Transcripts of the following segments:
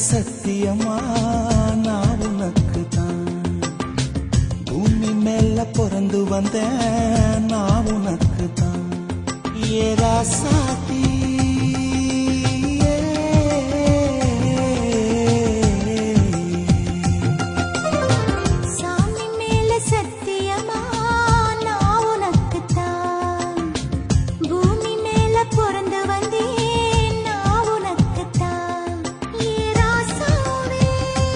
சத்தியமா நான் உனக்கு தான் பூமி மேல பிறந்து வந்தேன் நான் உனக்கு தான் ஏரா சாத்தி சாமி மேல சத்தியமா நான் உனக்குத்தான் பூமி மேல பிறந்து வந்தேன் நான் உனக்குத்தான் ஏ ராசாவே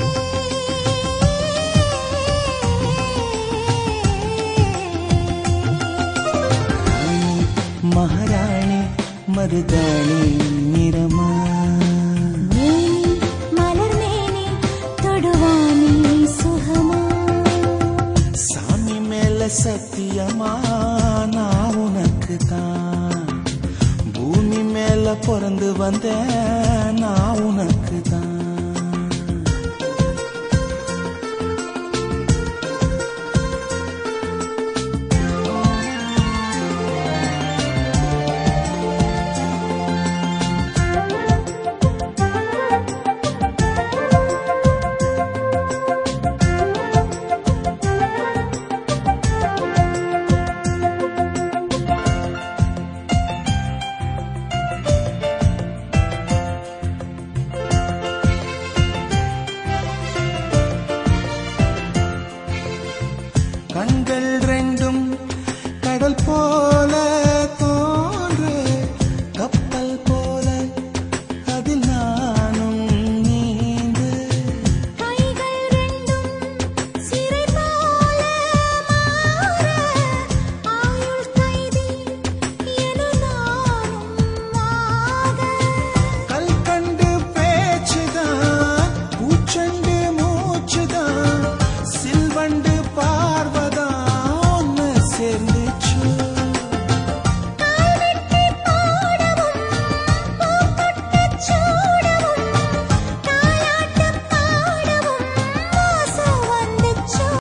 மகாராணி மருதாணி நிறமா மேனி மலர் மேனி தொடுவானி சுகமா சாமி மேல சத்தியமா நான் உனக்கு தான் பூமி மேல பிறந்து வந்தேன் நான் உனக்கு தான்